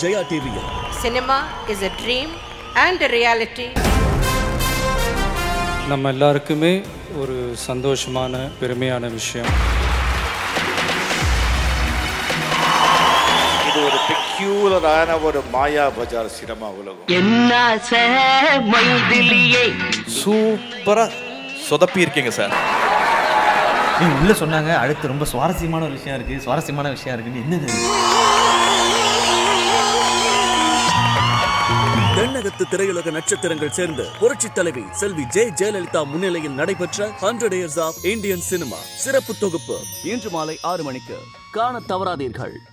ஜெயா டிவியில் Cinema is a dream and a reality. நம்ம எல்லாருக்குமே ஒரு சந்தோஷமான பெருமையான விஷயம் இது ஒரு பெக்யூலரான ஒரு மாயா பஜார் சினிமா உலகம் என்னாச மைதிலியே சூப்பரா சொதப்பி இருக்கீங்க சார் ஏய், உள்ள சொன்னாங்க அடுத்து ரொம்ப சுவாரஸ்யமான ஒரு விஷயம் இருக்கு சுவாரஸ்யமான விஷயம் இருக்குன்னு என்னது தென்னகத்து திரையுலக நட்சத்திரங்கள் சேர்ந்து புரட்சி தலைவி செல்வி ஜெ ஜெயலலிதா முன்னிலையில் நடைபெற்ற hundred years of Indian cinema சிறப்பு தொகுப்பு இன்று மாலை ஆறு மணிக்கு காண தவறாதீர்கள்